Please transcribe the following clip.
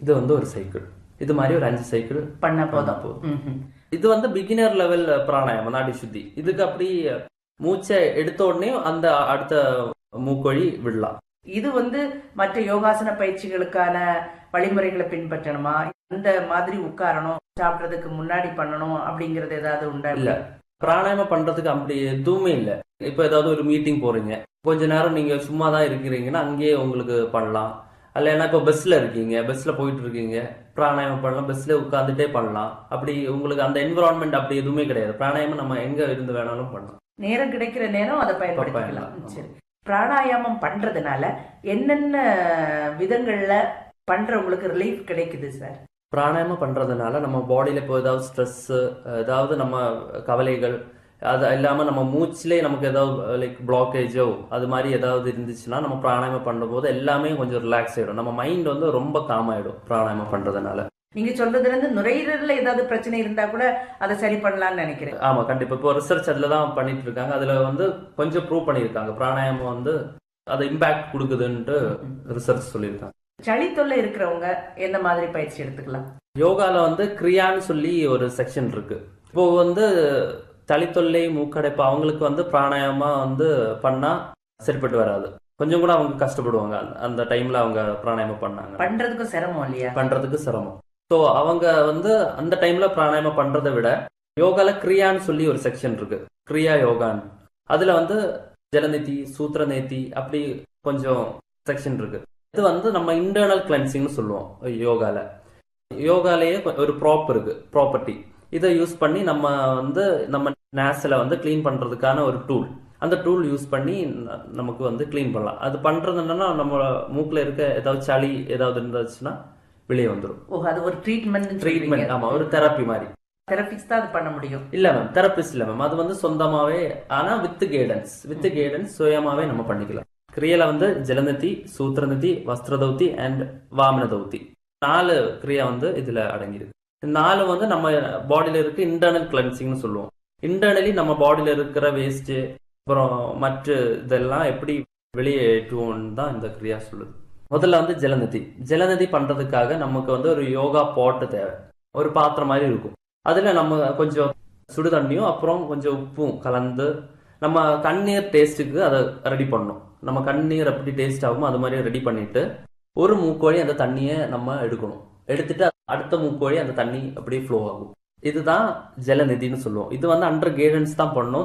இது வந்து ஒரு சைக்கிள் இது மாதிரி ஒரு அஞ்சு சைக்கிள் பண்ண பண்ணா போதும் போதும் ம்ஹும். இது வந்து பிகினர் லெவல் பிராணாயாமம் நாடி சுத்தி இதுக்கு அப்படி மூச்சை எடுத்த உடனே அந்த அடுத்த மூக்கொழி விடலாம் இது வந்து மற்ற யோகாசன பயிற்சிகளுக்கான வழிமுறைகளை பின்பற்றணுமா இந்த மாதிரி உட்காரணும் சாப்பிடுறதுக்கு முன்னாடி பண்ணணும் அப்படிங்கறது ஏதாவது உண்டா இல்ல. பிராணாயாமம் பண்றதுக்கு அப்படி எதுவுமே இல்ல இப்ப ஏதாவது ஒரு மீட்டிங் போறீங்க கொஞ்ச நேரம் நீங்க சும்மா தான் இருக்கிறீங்கன்னா அங்கேயே உங்களுக்கு பண்ணலாம் இல்லைன்னா இப்போ பஸ்ல இருக்கீங்க பஸ்ல போயிட்டு இருக்கீங்க பிராணாயாமம் பண்ணலாம் பஸ்ல உட்காந்துட்டே பண்ணலாம் அப்படி உங்களுக்கு அந்த என்விரான்மெண்ட் அப்படி எதுவுமே கிடையாது பிராணாயாமம் நம்ம எங்க இருந்து வேணாலும் பண்ணலாம் நேரம் கிடைக்கிற நேரம் அதை பயன்படுத்திக்கலாம் பயன்படுத்தலாம். சரி பிராணாயாமம் பண்றதுனால என்னென்ன விதங்கள்ல பண்றவங்களுக்கு ரிலீஃப் கிடைக்குது சார் பிராணாயாமம் பண்றதுனால நம்ம பாடியில இப்போ ஏதாவது ஸ்ட்ரெஸ் ஏதாவது நம்ம கவலைகள் அது இல்லாம நம்ம மூச்சிலே நமக்கு ஏதாவது லைக் பிளாக்கேஜோ அது மாதிரி ஏதாவது இருந்துச்சுன்னா நம்ம பிராணாயாமம் பண்ணும்போது எல்லாமே கொஞ்சம் ரிலாக்ஸ் ஆயிடும் நம்ம மைண்ட் வந்து ரொம்ப காம் ஆயிடும் பிராணாயாமம் பண்றதுனால நீங்க சொல்றதுல இருந்து நுரையீரல்ல ஏதாவது பிரச்சனை இருந்தா கூட அதை சரி பண்ணலாம்னு நினைக்கிறேன் ஆமா கண்டிப்பா இப்போ ரிசர்ச் அதுல தான் பண்ணிட்டு இருக்காங்க அதுல வந்து கொஞ்சம் ப்ரூவ் பண்ணியிருக்காங்க பிராணாயாமம் வந்து அது இம்பாக்ட் கொடுக்குதுன்ட்டு ரிசர்ச் சொல்லியிருக்காங்க சளி தொல்லை இருக்கிறவங்க எந்த மாதிரி பயிற்சி எடுத்துக்கலாம் யோகால வந்து கிரியான்னு சொல்லி ஒரு செக்ஷன் இருக்கு இப்போ வந்து தளித்தொல்லை மூக்கடைப்பு அவங்களுக்கு வந்து பிராணாயாமா வந்து பண்ணா சரிப்பட்டு வராது கொஞ்சம் கூட அவங்க கஷ்டப்படுவாங்க அந்த- அந்த டைம்ல அவங்க பிராணாயாமம் பண்ணாங்க பண்றதுக்கும் சிரமம் இல்லையா பண்றதுக்கு சிரமம் ஸோ அவங்க வந்து அந்த டைம்ல பிராணாயாமம் பண்றதை விட யோகால கிரியான்னு சொல்லி ஒரு செக்ஷன் இருக்கு கிரியா யோகான்னு அதுல வந்து ஜலநீதி சூத்திரநேத்தி அப்படி கொஞ்சம் செக்ஷன் இருக்கு இது வந்து நம்ம இன்டர்னல் கிளென்சிங்னு சொல்லுவோம் யோகால யோகாலேயே கொ- ஒரு ப்ராப் இருக்கு ப்ராப்பர்ட்டி இதை யூஸ் பண்ணி நம்ம வந்து நம்ம நேஸில் வந்து க்ளீன் பண்றதுக்கான ஒரு டூல் அந்த டூல் யூஸ் பண்ணி ந- நமக்கு வந்து க்ளீன் பண்ணலாம் அது பண்றது என்னன்னா நம்ம மூக்குல இருக்க ஏதாவது சளி ஏதாவது இருந்துச்சுன்னா வெளியே வந்துடும் ஓ அது ஒரு ட்ரீட்மெண்ட் ட்ரீட்மெண்ட் ஆமா ஒரு தெரப்பி மாதிரி தெரபிஸ்ட் தான் அது பண்ண முடியும் இல்ல மேம் தெரபிஸ்ட் இல்ல மேம் அது வந்து சொந்தமாவே ஆனா வித் கைடன்ஸ் வித் கைடன்ஸ் சுயமாவே நம்ம பண்ணிக்கலாம் கிரியையில வந்து ஜலநதி சூத்திரநதி வஸ்திரதௌத்தி அண்ட் வாமன தௌத்தி நாலு கிரியா வந்து இதுல அடங்கியிருக்கு இந்த நாலு வந்து நம்ம பாடியில இருக்க இன்டர்னல் கிளென்சிங்னு சொல்லுவோம் இன்டர்னலி நம்ம பாடியில இருக்கிற வேஸ்ட் அப்புறம் மற்ற இதெல்லாம் எப்படி வெளியேற்றுவோம்னு தான் இந்த கிரியா சொல்லுது முதல்ல வந்து ஜலநதி ஜலநதி பண்றதுக்காக நமக்கு வந்து ஒரு யோகா பாட்டு தேவை ஒரு பாத்திரம் மாதிரி இருக்கும் அதுல நம்ம கொஞ்சம் சுடு தண்ணியும் அப்புறம் கொஞ்சம் உப்பும் கலந்து நம்ம கண்ணீர் டேஸ்ட்டுக்கு அதை ரெடி பண்ணணும் நம்ம கண்ணீர் எப்படி டேஸ்ட் ஆகுமோ அது மாதிரி ரெடி பண்ணிட்டு ஒரு மூக்கோழி அந்த தண்ணியை நம்ம எடுக்கணும் எடுத்துட்டு அடுத்த மூக்கோழி அந்த தண்ணி அப்படியே ஃப்ளோ ஆகும் இதுதான் ஜலநிதின்னு சொல்லுவோம் இது வந்து அண்டர் கைடன்ஸ் தான் பண்ணணும்